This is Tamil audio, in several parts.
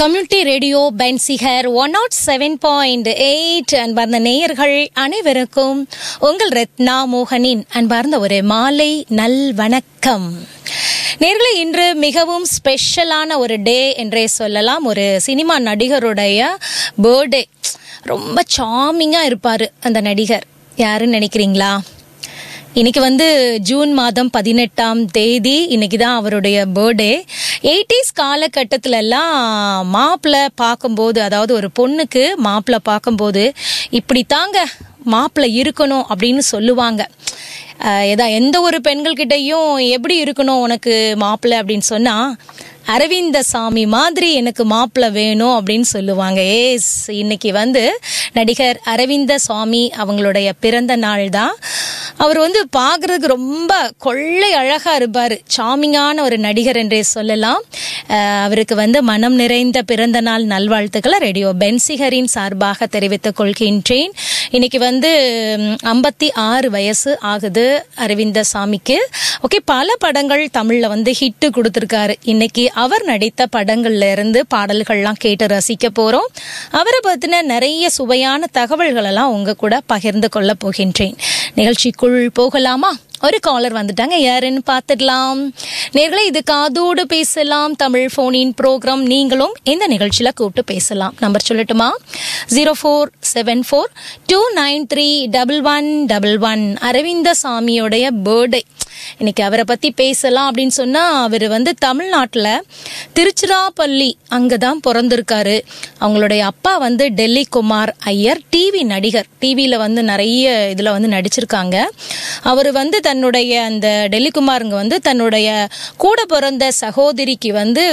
கம்யூனிட்டி ரேடியோ பென்சிகர் one naught seven point eight அன்பார்ந்த நேயர்கள் அனைவருக்கும் உங்கள் ரத்னா மோகனின் அன்பார்ந்த ஒரு மாலை நல் வணக்கம் நேர்களை இன்று மிகவும் ஸ்பெஷலான ஒரு டே என்றே சொல்லலாம் ஒரு சினிமா நடிகருடைய பர்த்டே ரொம்ப சாமிங்காக இருப்பார் அந்த நடிகர் யாருன்னு நினைக்கிறீங்களா இன்னைக்கு வந்து ஜூன் மாதம் பதினெட்டாம் தேதி இன்னைக்கு தான் அவருடைய பர்த்டே எயிட்டிஸ் காலகட்டத்துல எல்லாம் மாப்பிள்ளை பார்க்கும்போது அதாவது ஒரு பொண்ணுக்கு மாப்பிள்ளை பார்க்கும்போது இப்படி தாங்க மாப்பிள்ளை இருக்கணும் அப்படின்னு சொல்லுவாங்க அஹ் எதா எந்த ஒரு பெண்கள்கிட்டயும் எப்படி இருக்கணும் உனக்கு மாப்பிள்ளை அப்படின்னு சொன்னா அரவிந்த சாமி மாதிரி எனக்கு மாப்பிள்ளை வேணும் அப்படின்னு சொல்லுவாங்க ஏஸ் இன்னைக்கு வந்து நடிகர் அரவிந்த சுவாமி அவங்களுடைய பிறந்த நாள் தான் அவர் வந்து பார்க்கறதுக்கு ரொம்ப கொள்ளை அழகா இருப்பார் சாமிங்கான ஒரு நடிகர் என்றே சொல்லலாம் அஹ் அவருக்கு வந்து மனம் நிறைந்த பிறந்த நாள் நல்வாழ்த்துக்களை ரேடியோ பென்சிகரின் சார்பாக தெரிவித்துக் கொள்கின்றேன் இன்னைக்கு வந்து ஐம்பத்தி ஆறு வயசு ஆகுது அரவிந்த சாமிக்கு ஓகே பல படங்கள் தமிழ்ல வந்து ஹிட்டு கொடுத்துருக்காரு இன்னைக்கு அவர் நடித்த படங்கள்ல இருந்து பாடல்கள்லாம் கேட்டு ரசிக்க போறோம் அவரை பத்தின நிறைய சுவையான தகவல்கள் எல்லாம் உங்க கூட பகிர்ந்து கொள்ள போகின்றேன் நிகழ்ச்சிக்குள் போகலாமா ஒரு காலர் வந்துட்டாங்க யாருன்னு பார்த்துடலாம் நேர்களை இது காதோடு பேசலாம் தமிழ் போனின் ப்ரோக்ராம் நீங்களும் இந்த நிகழ்ச்சியில கூப்பிட்டு பேசலாம் நம்பர் சொல்லட்டுமா zero four seven four two nine three double one double one Aravind சாமியோடைய பர்த்டே இன்னைக்கு அவரை பத்தி பேசலாம் அப்படின்னு சொன்னா அவர் வந்து தமிழ்நாட்டுல திருச்சிராப்பள்ளி அங்கதான் பிறந்திருக்காரு அவங்களுடைய அப்பா வந்து டெல்லி குமார் ஐயர் டிவி நடிகர் டிவியில வந்து நிறைய இதுல வந்து நடிச்சிருக்காங்க அவர் வந்து தன்னுடைய அந்த டெல்லி குமாருங்க வந்து தன்னுடைய கூட பிறந்த சகோதரிக்கு வந்து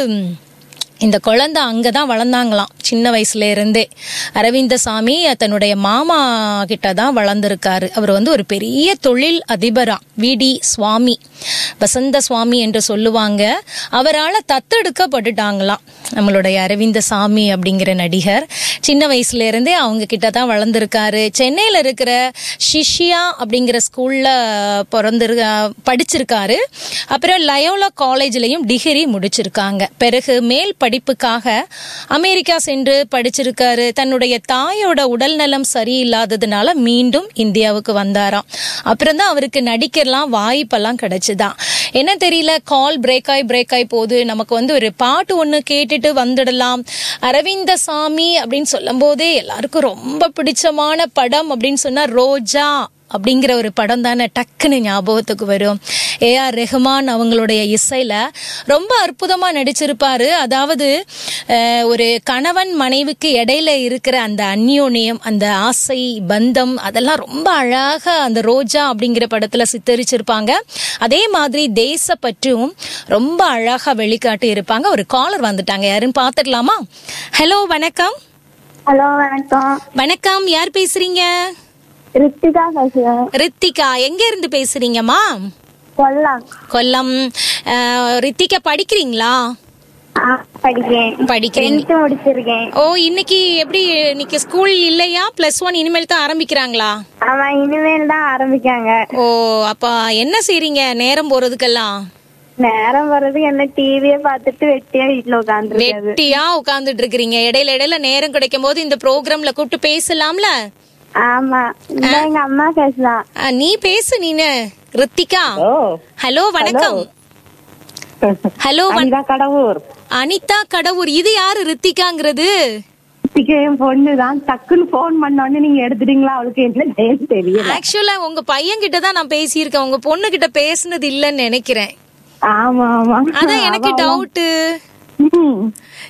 இந்த குழந்தை அங்கே தான் வளர்ந்தாங்களாம் சின்ன வயசுல இருந்தே அரவிந்த சாமி தன்னுடைய மாமா கிட்ட தான் வளர்ந்துருக்காரு அவர் வந்து ஒரு பெரிய தொழில் அதிபரா விடி சுவாமி வசந்த சுவாமி என்று சொல்லுவாங்க அவரால் தத்தெடுக்கப்பட்டுட்டாங்களாம் நம்மளுடைய அரவிந்த சாமி அப்படிங்கிற நடிகர் சின்ன வயசுல இருந்தே அவங்க கிட்ட தான் வளர்ந்துருக்காரு சென்னையில் இருக்கிற சிஷ்யா அப்படிங்கிற ஸ்கூல்ல பிறந்திரு படிச்சிருக்காரு அப்புறம் லயோலா காலேஜ்லயும் டிகிரி முடிச்சிருக்காங்க பிறகு மேல் படிப்புக்காக அமெரிக்கா சென்று படிச்சிருக்காரு தன்னுடைய தாயோட உடல் நலம் சரியில்லாததுனால மீண்டும் இந்தியாவுக்கு வந்தாராம் அப்புறம் தான் அவருக்கு நடிக்கலாம் வாய்ப்பெல்லாம் கிடைச்சுதான் என்ன தெரியல கால் பிரேக் ஆகி பிரேக் ஆகி போகுது நமக்கு வந்து ஒரு பாட்டு ஒன்று கேட்டுட்டு வந்துடலாம் அரவிந்த சாமி அப்படின்னு சொல்லும் போதே எல்லாருக்கும் ரொம்ப பிடிச்சமான படம் அப்படின்னு சொன்னா ரோஜா அப்படிங்கிற ஒரு படம் தானே டக்குன்னு ஞாபகத்துக்கு வரும் ஏஆர் ரெஹ்மான் அவங்களுடைய இசையில ரொம்ப அற்புதமா நடிச்சிருப்பாரு அதாவது அஹ், ஒரு கணவன் மனைவிக்கு இடையில இருக்கிற அந்த அந்யோன்யம் அந்த ஆசை பந்தம் அதெல்லாம் ரொம்ப அழகா அந்த ரோஜா அப்படிங்கிற படத்துல சித்தரிச்சிருப்பாங்க அதே மாதிரி தேசப்பற்றும் ரொம்ப அழகா வெளிக்காட்டி இருப்பாங்க ஒரு காலர் வந்துட்டாங்க யாருன்னு பாத்துடலாமா ஹலோ வணக்கம் ஹலோ வணக்கம் வணக்கம் யார் பேசுறீங்க ரித்திகா பேசுறேன் ரித்திகா எங்க இருந்து பேசுறீங்கம்மா கொல்லாம் கொல்லம் அஹ், ரித்திகா படிக்கிறீங்களா ஆ, படிக்கிறேன் படிக்கிறீங்க டென்த் முடிச்சிருக்கேன் ஓ இன்னைக்கு எப்படி இன்னைக்கு ஸ்கூல் இல்லையா பிளஸ் ஒன் இனிமேல் தான் ஆரம்பிக்கிறாங்களா ஆமா இனிமேல் தான் ஆரம்பிக்காங்க ஓ அப்ப என்ன செய்றீங்க நேரம் போறதுக்கெல்லாம் நேரம் வர்றதுக்கு என்ன டிவியே பார்த்துட்டு வெட்டியா வீட்டுல உட்காந்துருக்காது வெட்டியா உட்கார்ந்துட்டு இருக்கிறீங்க இடையில இடையில நேரம் கிடைக்கும் போது இந்த ப்ரோக்ராம்ல கூப்பிட்டு பேசலாம்ல ஆமா இந்த எங்க அம்மா பேசலாம் அஹ், நீ பேசு நீனு ரித்திகா ஹலோ வணக்கம் ஹலோ வண- அனிதா கடவுர் அனிதா கடவுர் இது யாரு ரித்திகாங்கிறது என் பொண்ணு தான் டக்குன்னு போன் பண்ணோடனே நீங்க எடுத்துட்டீங்களா அவளுக்கு என்ன டைம் தெரியல ஆக்சுவலா உங்க பையன் கிட்ட தான் நான் பேசியிருக்கேன் உங்க பொண்ணு கிட்ட பேசுனது இல்லைன்னு நினைக்கிறேன் ஆமா ஆமா அதான் எனக்கு டவுட் ம்.